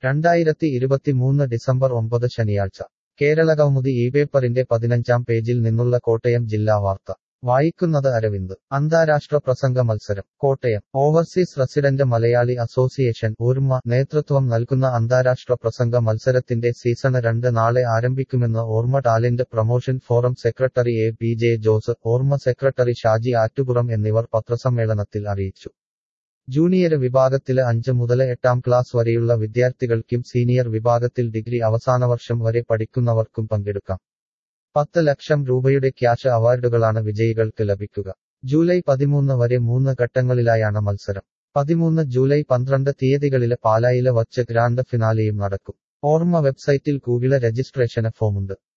രണ്ടായിരത്തി ഇരുപത്തിമൂന്ന് ഡിസംബർ ഒമ്പത് ശനിയാഴ്ച കേരളകൗമുദി ഈ പേപ്പറിന്റെ പതിനഞ്ചാം പേജിൽ നിന്നുള്ള കോട്ടയം ജില്ലാ വാർത്ത വായിക്കുന്നത് അരവിന്ദ് അന്താരാഷ്ട്ര പ്രസംഗ മത്സരം Kottayam overseas resident Malayali association Orma നേതൃത്വം നൽകുന്ന അന്താരാഷ്ട്ര പ്രസംഗ മത്സരത്തിന്റെ സീസണ് രണ്ട് നാളെ ആരംഭിക്കുമെന്ന് Orma talent promotion forum secretary A P J Jose Orma secretary Shaji Attupuram എന്നിവർ പത്രസമ്മേളനത്തിൽ അറിയിച്ചു ജൂനിയർ വിഭാഗത്തില് അഞ്ച് മുതൽ എട്ടാം ക്ലാസ് വരെയുള്ള വിദ്യാർത്ഥികൾക്കും സീനിയർ വിഭാഗത്തിൽ ഡിഗ്രി അവസാനവർഷം വരെ പഠിക്കുന്നവർക്കും പങ്കെടുക്കാം പത്ത് ലക്ഷം രൂപയുടെ ക്യാഷ് അവാർഡുകളാണ് വിജയികൾക്ക് ലഭിക്കുക ജൂലൈ പതിമൂന്ന് വരെ മൂന്ന് ഘട്ടങ്ങളിലായാണ് മത്സരം പതിമൂന്ന് ജൂലൈ പന്ത്രണ്ട് തീയതികളില് പാലായില് വച്ച് ഗ്രാൻഡ് ഫിനാലെയും നടക്കും ഓർമ്മ വെബ്സൈറ്റിൽ ഗൂഗിള് രജിസ്ട്രേഷന് ഫോമുണ്ട്